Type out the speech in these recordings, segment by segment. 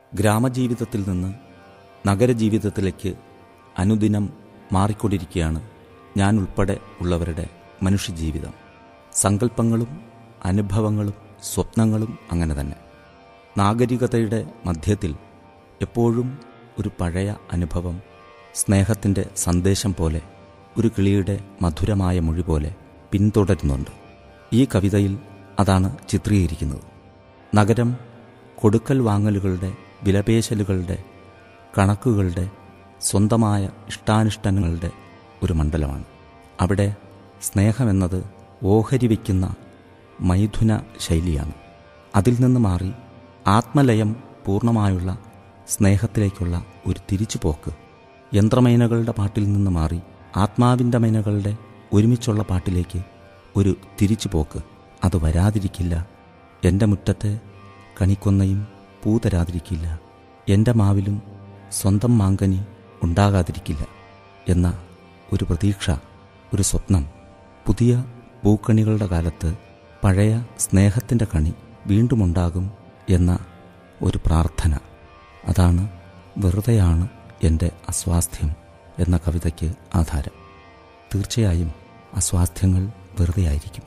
ഗ്രാമജീവിതത്തിൽ നിന്ന് നഗരജീവിതത്തിലേക്ക് അനുദിനം മാറിക്കൊണ്ടിരിക്കുകയാണ് ഞാൻ ഉൾപ്പെടെ ഉള്ളവരുടെ മനുഷ്യജീവിതം സങ്കല്പങ്ങളും അനുഭവങ്ങളും സ്വപ്നങ്ങളും അങ്ങനെ തന്നെ നാഗരികതയുടെ മധ്യത്തിൽ എപ്പോഴും ഒരു പഴയ അനുഭവം സ്നേഹത്തിൻ്റെ സന്ദേശം പോലെ ഒരു കിളിയുടെ മധുരമായ മൊഴി പോലെ പിന്തുടരുന്നുണ്ട് ഈ കവിതയിൽ അതാണ് ചിത്രീകരിക്കുന്നത് നഗരം കൊടുക്കൽ വാങ്ങലുകളുടെ വിലപേശലുകളുടെ കണക്കുകളുടെ സ്വന്തമായ ഇഷ്ടാനിഷ്ടങ്ങളുടെ ഒരു മണ്ഡലമാണ് അവിടെ സ്നേഹമെന്നത് ഓഹരി വയ്ക്കുന്ന മൈഥുന ശൈലിയാണ് അതിൽ നിന്ന് മാറി ആത്മലയം പൂർണ്ണമായുള്ള സ്നേഹത്തിലേക്കുള്ള ഒരു തിരിച്ചുപോക്ക് യന്ത്രമൈനകളുടെ പാട്ടിൽ നിന്ന് മാറി ആത്മാവിൻ്റെ മൈനകളുടെ ഒരുമിച്ചുള്ള പാട്ടിലേക്ക് ഒരു തിരിച്ചുപോക്ക് അത് വരാതിരിക്കില്ല എൻ്റെ മുറ്റത്തെ കണിക്കൊന്നയും പൂ തരാതിരിക്കില്ല എൻ്റെ മാവിലും സ്വന്തം മാങ്കനി ഉണ്ടാകാതിരിക്കില്ല എന്ന ഒരു പ്രതീക്ഷ ഒരു സ്വപ്നം പുതിയ പൂക്കണികളുടെ കാലത്ത് പഴയ സ്നേഹത്തിൻ്റെ കണി വീണ്ടുമുണ്ടാകും എന്ന ഒരു പ്രാർത്ഥന അതാണ് വെറുതെയാണ് എൻ്റെ അസ്വാസ്ഥ്യം എന്ന കവിതയ്ക്ക് ആധാരം തീർച്ചയായും അസ്വാസ്ഥ്യങ്ങൾ വെറുതെയായിരിക്കും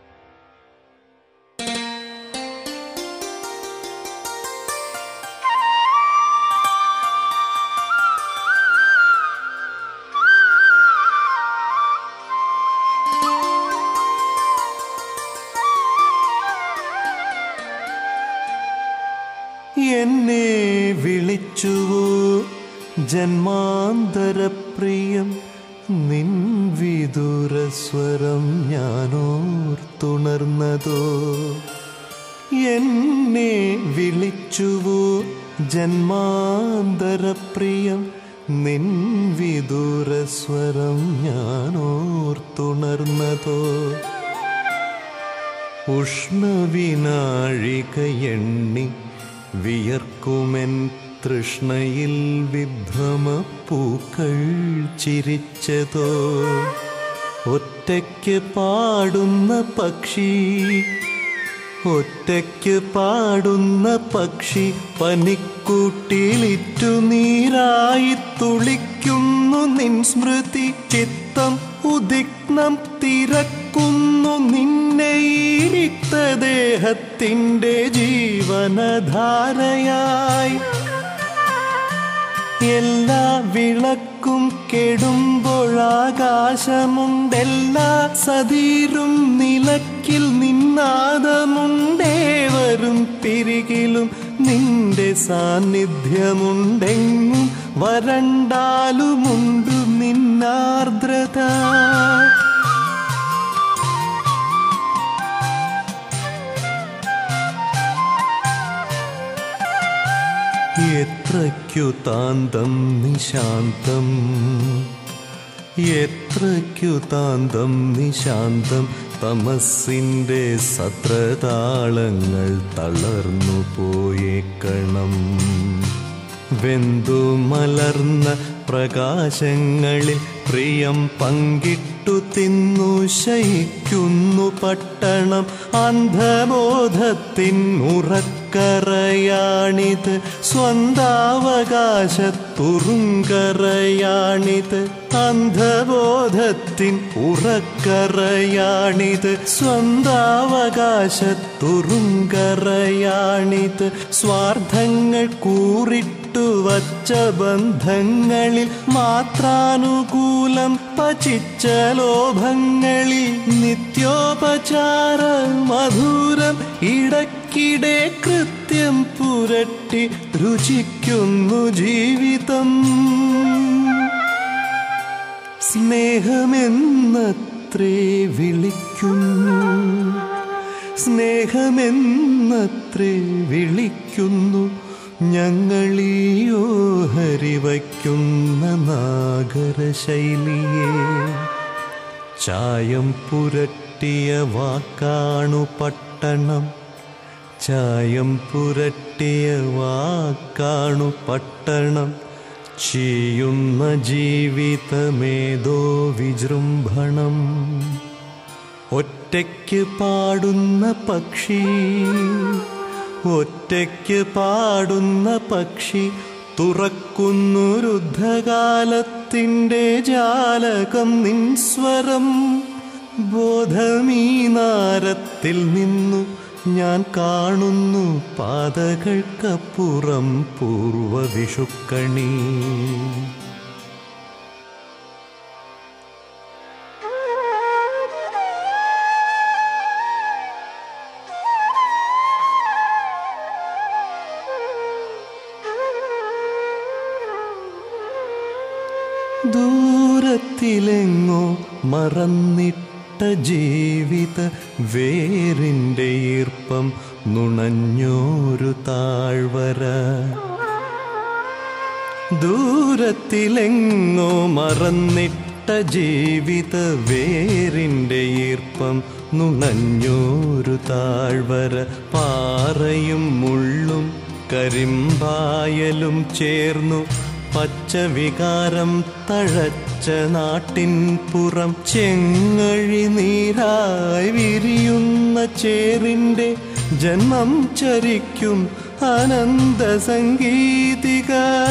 എന്നെ വിളിച്ചുവോ ജന്മാന്തരപ്രിയം നിൻ വിദുരസ്വരം ഞാനോർത്തുണർന്നതോ എന്നെ വിളിച്ചുവോ ജന്മാന്തരപ്രിയം നിൻ വിദുരസ്വരം ഞാനോർത്തുണർന്നതോ ഉഷ്ണവിനാഴിക എണ്ണി വിയർക്കുമെൻ തൃഷ്ണയിൽ വിഭ്രമപ്പൂക്കൾ ചിരിച്ചതോ ഒറ്റയ്ക്ക് പാടുന്ന പക്ഷി ഒറ്റയ്ക്ക് പാടുന്ന പക്ഷി പനിക്കൂട്ടിലിറ്റു നീരായി തുളിക്കുന്നു നിൻ സ്മൃതി ചിത്തം ഉദിഗ്നം തിരക്കുന്നു നിന്നെ ദേഹത്തിൻ്റെ ജീവനധാരയായി എല്ലാ വിളക്കും കെടുമ്പോഴാകാശമുണ്ടെല്ലാ സതീരും നിലക്കിൽ നിന്നാദമുണ്ടേവരും പിരികിലും നിന്റെ സാന്നിധ്യമുണ്ടെങ്ങും വരണ്ടാലുമുണ്ടു നിന്നാർദ്രത എത്രയ്ക്കു താന്തം നിശാന്തം എത്രയ്ക്കു താന്തം നിശാന്തം തമസിൻ്റെ സത്രതാളങ്ങൾ തളർന്നു പോയേക്കണം വെന്തു മലർന്ന പ്രകാശങ്ങളിൽ പ്രിയം പങ്കിട്ടു തിന്നു ശയിക്കുന്നു പട്ടണം അന്ധബോധത്തിൻ ഉറക്കറയാണിത് സ്വന്താവകാശത്തുറുങ്കറയാണിത് അന്ധബോധത്തിൻ ഉറക്കറയാണിത് സ്വന്താവകാശത്തുറുങ്കറയാണിത് സ്വാർത്ഥങ്ങൾ കൂറിട്ടു വച്ച ബന്ധങ്ങളിൽ മാത്രാനുകൂലം പചിച്ച ലോഭങ്ങളിൽ നിത്യോപചാര മധുരം ഇടയ്ക്കിടെ കൃത്യം പുരട്ടി രുചിക്കുന്നു ജീവിതം സ്നേഹമെന്നത്രേ വിളിക്കുന്നു സ്നേഹമെന്നത്രേ വിളിക്കുന്നു ഞങ്ങളീയോ ഹരിവയ്ക്കുന്ന നാഗരശൈലിയെ ചായം പുരട്ടിയ വാക്കാണു പട്ടണം ചായം പുരട്ടിയ വാക്കാണു പട്ടണം ചെയ്യുന്ന ജീവിതമേതോ വിജൃംഭണം ഒറ്റയ്ക്ക് പാടുന്ന പക്ഷി ഒറ്റയ്ക്ക് പാടുന്ന പക്ഷി തുറക്കുന്നു രുദ്ധകാലത്തിൻ്റെ ജാലകം നിൻ സ്വരം ബോധമീ നാരത്തിൽ നിന്നു ഞാൻ കാണുന്നു പാതകൾക്കപ്പുറം പൂർവവിഷുക്കണി ദൂരത്തിലെങ്ങോ മറന്നിട്ട ജീവിത വേരിൻ്റെ ഈർപ്പം നുണഞ്ഞോരു താഴ്വര ദൂരത്തിലെങ്ങോ മറന്നിട്ട ജീവിത വേരിൻ്റെ ഈർപ്പം നുണഞ്ഞോരു താഴ്വര പാറയും മുള്ളും കരിമ്പായലും ചേർന്നു പച്ചവികാരം തഴച്ച നാട്ടിൻ പുറം ചെങ്ങഴി നീരായി വിരിയുന്ന ചേറിൻ്റെ ജന്മം ചരിക്കും അനന്ത സംഗീതിക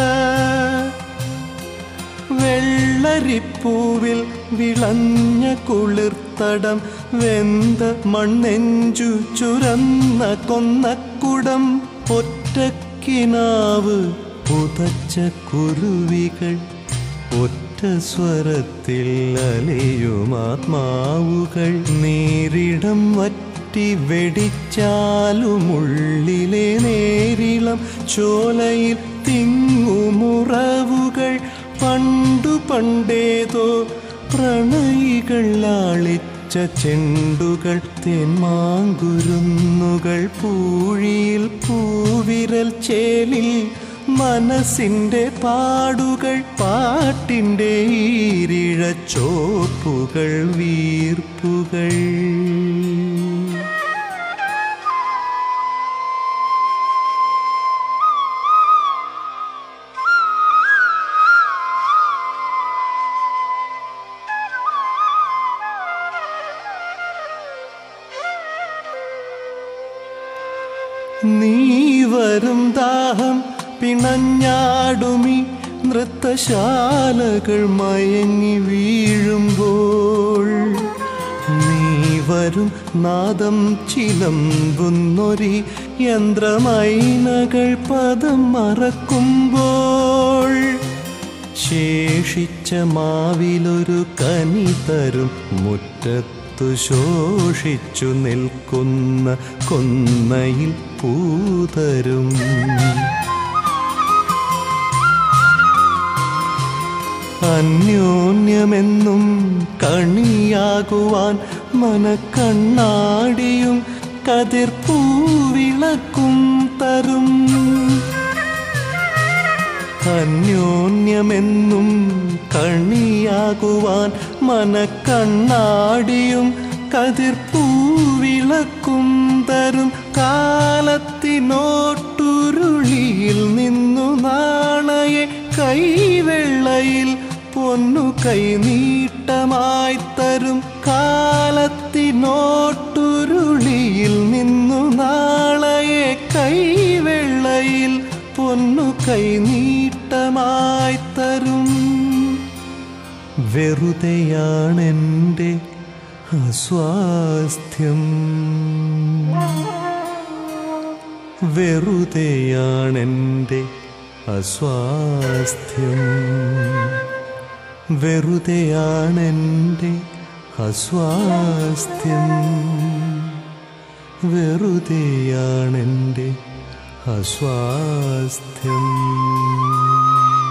വെള്ളരിപ്പൂവിൽ വിളഞ്ഞ കുളിർത്തടം വെന്ത മണ്ണെഞ്ചു ചുരന്ന കൊന്നക്കുടം ഒറ്റക്കിനാവ് പുതച്ച കുരുവികൾ ഒറ്റ സ്വരത്തിൽ അലയുമാത്മാവുകൾ നീരിടം വറ്റി വെടിച്ചാലുമുള്ളിലെ നേരിളം ചോലയിൽ തിങ്ങുമുറവുകൾ പണ്ടു പണ്ടേതോ പ്രണയികൾ ആളിച്ച ചെണ്ടുകൾ തേന്മാങ്കുരുന്നുകൾ പൂഴിയിൽ പൂവിരൽ ചേലിൽ മനസ്സിൻ്റെ പാടുകൾ പാട്ടിൻ്റെ ഈരിഴ ചോപ്പുകൾ വീർപ്പുകൾ നീ വരും ദാഹം പിണഞ്ഞാടുമി നൃത്തശാലകൾ മയങ്ങി വീഴുമ്പോൾ നീ വരും നാദം ചിലമ്പുന്നൊരി യന്ത്രമൈനകൾ പദം മറക്കുമ്പോൾ ശേഷിച്ച മാവിലൊരു കനി തരും മുറ്റത്തു ശോഷിച്ചു നിൽക്കുന്ന കൊന്നയിൽ പൂതരും അന്യോന്യമെന്നും കണിയാകുവാൻ മനക്കണ്ണാടിയും കതിർപ്പൂവിളക്കും തരും അന്യോന്യമെന്നും കണിയാകുവാൻ മനക്കണ്ണാടിയും കതിർപ്പൂവിളക്കും തരും കാലത്തിനോട്ടുരുളിയിൽ നിന്നു നാണയെ കൈവെള്ളയിൽ പൊന്നു കൈനീട്ടമായി തരും കാലത്തിനോട്ടുരുളിയിൽ നിന്നു നാളയെ കൈവെള്ളയിൽ പൊന്നു കൈനീട്ടമായി തരും വെറുതെയാണെൻ്റെ അസ്വാസ്ഥ്യം വെറുതെയാണെൻ്റെ അസ്വാസ്ഥ്യം വെറുതെയാണെൻ്റെ അസ്വാസ്ഥ്യം വെറുതെയാണെൻ്റെ അസ്വാസ്ഥ്യം